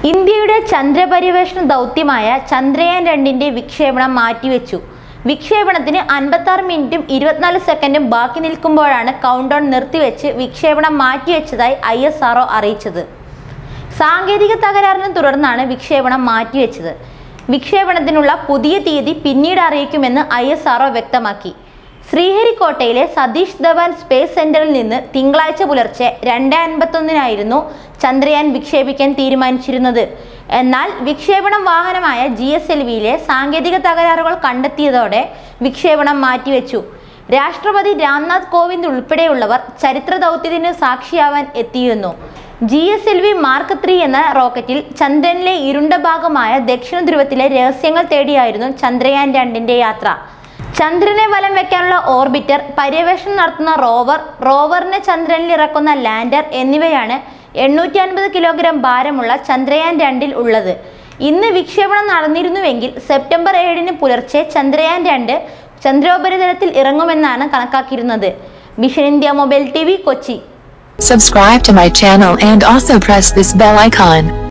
ഇന്ത്യയുടെ ചന്ദ്രപര്യവേഷണ ദൗത്യമായ ചന്ദ്രയാൻ രണ്ടിന്റെ വിക്ഷേപണം മാറ്റിവെച്ചു വിക്ഷേപണത്തിന് അൻപത്താറ് മിനിറ്റും ഇരുപത്തിനാല് സെക്കൻഡും ബാക്കി നിൽക്കുമ്പോഴാണ് കൗണ്ട് ഡൗൺ നിർത്തിവെച്ച് വിക്ഷേപണം മാറ്റിവെച്ചതായി ഐ എസ് ആർഒ അറിയിച്ചത് സാങ്കേതിക തകരാറിനെ തുടർന്നാണ് വിക്ഷേപണം മാറ്റിവെച്ചത് വിക്ഷേപണത്തിനുള്ള പുതിയ തീയതി പിന്നീട് അറിയിക്കുമെന്ന് ഐ എസ് ആർഒ വ്യക്തമാക്കി ശ്രീഹരിക്കോട്ടയിലെ സതീഷ് ധവാൻ സ്പേസ് സെന്ററിൽ നിന്ന് തിങ്കളാഴ്ച പുലർച്ചെ രണ്ട് അൻപത്തൊന്നിനായിരുന്നു ചന്ദ്രയാൻ വിക്ഷേപിക്കാൻ തീരുമാനിച്ചിരുന്നത് എന്നാൽ വിക്ഷേപണം വാഹനമായ ജി എസ് എൽ വിയിലെ സാങ്കേതിക തകരാറുകൾ കണ്ടെത്തിയതോടെ വിക്ഷേപണം മാറ്റിവെച്ചു രാഷ്ട്രപതി രാംനാഥ് കോവിന്ദ് ഉൾപ്പെടെയുള്ളവർ ചരിത്ര ദൗത്യത്തിന് സാക്ഷിയാവാൻ എത്തിയിരുന്നു G S L V mark three എന്ന റോക്കറ്റിൽ ചന്ദ്രനിലെ ഇരുണ്ട ഭാഗമായ ദക്ഷിണ ധ്രുവത്തിലെ രഹസ്യങ്ങൾ തേടിയായിരുന്നു ചന്ദ്രയാൻ രണ്ടിന്റെ യാത്ര ചന്ദ്രനെ വലം വെക്കാനുള്ള ഓർബിറ്റർ പര്യവേഷണം നടത്തുന്ന റോവർ റോവറിനെ ചന്ദ്രനിൽ ഇറക്കുന്ന ലാൻഡർ എന്നിവയാണ് എണ്ണൂറ്റി അൻപത് കിലോഗ്രാം ഭാരമുള്ള ചന്ദ്രയാൻ രണ്ടിൽ ഉള്ളത് ഇന്ന് വിക്ഷേപണം നടന്നിരുന്നുവെങ്കിൽ സെപ്റ്റംബർ ഏഴിന് പുലർച്ചെ ചന്ദ്രയാൻ രണ്ട് ചന്ദ്രോപരിതലത്തിൽ ഇറങ്ങുമെന്നാണ് കണക്കാക്കിയിരുന്നത് mission India mobile T Kochi Subscribe to my channel and also press this bell icon.